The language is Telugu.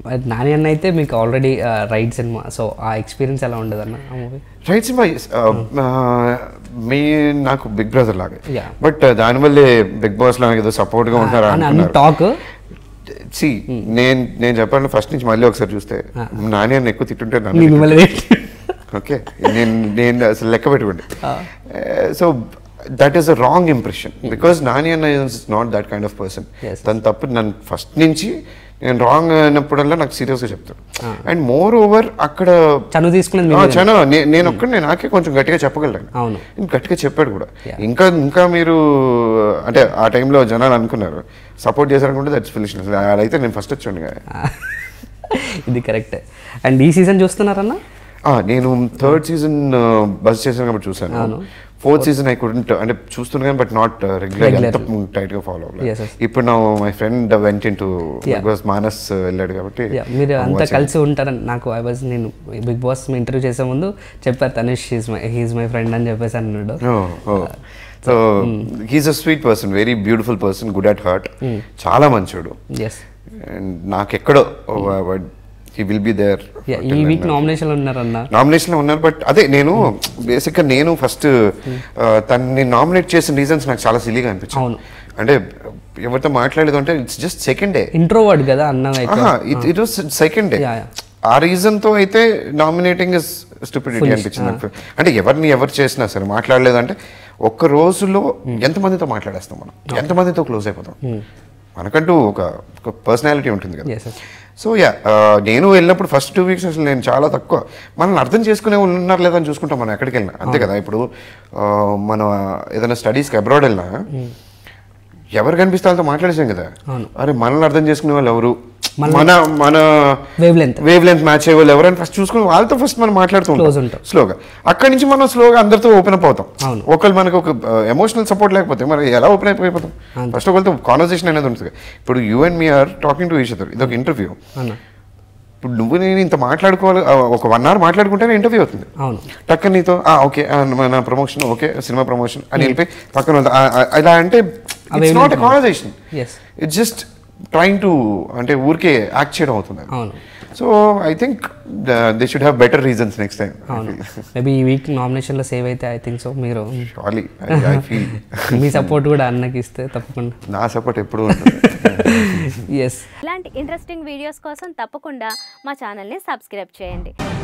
మరి నాని అన్న అయితే మీకు ఆల్రెడీ రైట్ సినిమా సో ఆ ఎక్స్పీరియన్స్ ఎలా ఉండదు అన్న ఆ మూవీ రైట్ సినిమా మీ నాకు బిగ్ బ్రదర్ లాగా Yeah. బట్ దానివల్లే బిగ్ బాస్ లాగా ఏదో సపోర్ట్ గా ఉంటారా అని అన్ని అనుకున్నారు టాక్ సి నేను నేను చెప్పాను ఫస్ట్ నుంచి మళ్ళీ ఒకసారి చూస్తే నాని అని ఎక్కువ తిట్టుంటే నన్ను మీకు మళ్ళీ ఓకే నేను నేను అసలు లెక్క పెట్టుకోండి so that is a wrong impression because Nani అన్న is not that kind of person Yes. తను తప్పు నన్ను ఫస్ట్ నుంచి నేను రాంగ్ అయినప్పుడల్లా నాకు సీరియస్గా చెప్తాడు అండ్ మోర్ ఓవర్ అక్కడ చను తీసుకునేది ఆ, మీరు చాలా నే- నేను ఒక్కడే నాకే కొంచెం గట్టిగా చెప్పగలను అవును. ఇంకా గట్టిగా చెప్పాడు కూడా Yeah. ఇంకా ఇంకా మీరు అంటే ఆ టైంలో జనాలు అనుకున్నారు సపోర్ట్ చేశారనుకుంటే దట్స్ ఫినిష్ అదైతే నేను ఫస్ట్ వచ్చాను కదా ఇది కరెక్ట్ అండ్ ఈ సీజన్ చూస్తున్నారన్న ఆ, నేను థర్డ్ సీజన్ బస్ చేశాను కాబట్టి చూసాను ఫోర్త్ సీజన్ ఐ కుడెంట్ అంటే చూస్తున్నాను బట్ నాట్ రెగ్యులర్ ఎంత Regularly. టైట్ గా ఫాలో Yes, అవ్వలేదు yes. ఇప్పుడు నా మై ఫ్రెండ్ వెంట ఇంటూ Yeah. బికాస్ మానస్ వెళ్ళాడు కాబట్టి Yeah, మీరు I'm అంతా watching. కలిసి ఉంటారని నాకు ఐ వాజ్ నేను బిగ్ బాస్ ఇంటర్వ్యూ చేసే ముందు చెప్పారు Tanush he's my he's my friend అని చెప్పేసి అన్నాడు so he's a sweet person very beautiful person good at heart చాలా మంచోడు ఎస్ అండ్ నాకెక్కడో హీ విల్ బి దేర్ ఈ వీక్ నామినేషన్లో ఉన్నారన్న నామినేషన్ ఉన్నారు బట్ అదే నేను బేసిక్ గా నేను ఫస్ట్ తనని నామినేట్ చేసిన రీజన్స్ నాకు చాలా సిలీగా అనిపించింది అవును. అంటే ఎవరితో మాట్లాడలేదు అంటే it's just second day introvert కదా అన్న ఎక్కువ it it was second day Yeah, yeah. ఆ రీజన్ తో అయితే నామినేటింగ్ ఇస్ స్టూపిడిటీ అనిపించింది నాకు అంటే ఎవరిని ఎవరు చేసినా సరే మాట్లాడలేదు అంటే ఒక్క రోజులో ఎంతమందితో మాట్లాడేస్తాం మనం ఎంతమందితో క్లోజ్ అయిపోతాం మనకంటూ ఒక ఒక పర్సనాలిటీ ఉంటుంది కదా Yes, yes. సో యా నేను వెళ్ళినప్పుడు ఫస్ట్ టూ వీక్స్ అసలు నేను చాలా తక్కువ మనల్ని అర్థం చేసుకునే వాళ్ళు ఉన్నారు లేదా అని చూసుకుంటాం మనం ఎక్కడికి వెళ్ళినా అంతే కదా ఇప్పుడు ఆ, మనం ఏదైనా స్టడీస్కి అబ్రాడ్ వెళ్ళినా ఎవరు కనిపిస్తే వాళ్ళతో మాట్లాడేసాం కదా అరే మనల్ని అర్థం చేసుకునే వాళ్ళు ఎవరు మన మన wavelength wavelength match అయ్యే వాళ్ళు ఎవరైనా ఫస్ట్ చూసుకుని వాళ్ళతో ఫస్ట్ మనం మాట్లాడుతూ Close ఉంటాం ఉంటాం. స్లోగా అక్కడి నుంచి మనం స్లోగా అందరితో ఓపెన్ అప్ అవుతాం అవును. ఒకళ్ళు మనకు ఒక ఎమోషనల్ సపోర్ట్ లేకపోతే మరి ఎలా ఓపెన్ అయిపోయిపోతాం ఫస్ట్ ఒకరితో కాన్వర్సేషన్ అనేది ఉంటుంది ఇప్పుడు you and me are talking to each other ఇది ఒక ఇంటర్వ్యూ అన్న ఇప్పుడు నువ్వు నేను ఇంత మాట్లాడుకోవాలి ఆ, ఒక వన్ అవర్ మాట్లాడుకుంటేనే ఇంటర్వ్యూ అవుతుంది అవును టక్కన నీతో "ఆ, ఓకే ఆ, మన ప్రమోషన్ ఓకే సినిమా ప్రమోషన్ అని వెళ్ళిపోయి పక్కన వాళ్ళతో, "ఆ, ఆ, ఇలా అంటే it's not a conversation yes it's just trying to అంటే ఊరికే యాక్ట్ చేయడం అవుతుంది అవును so I think they should have better reasons next time అవును మేబీ ఈ వీక్ నామినేషన్లో సేవ్ అయితే ఐ థింక్ సో మీరు షాలీ ఐ ఫీల్ మీ సపోర్ట్ కూడా అన్నకి ఇస్తే తప్పకుండా నా సపోర్ట్ ఎప్పుడు ఉంటుంది ఎస్ ఇలాంటి ఇంట్రెస్టింగ్ వీడియోస్ కోసం తప్పకుండా మా ఛానల్ని సబ్స్క్రైబ్ చేయండి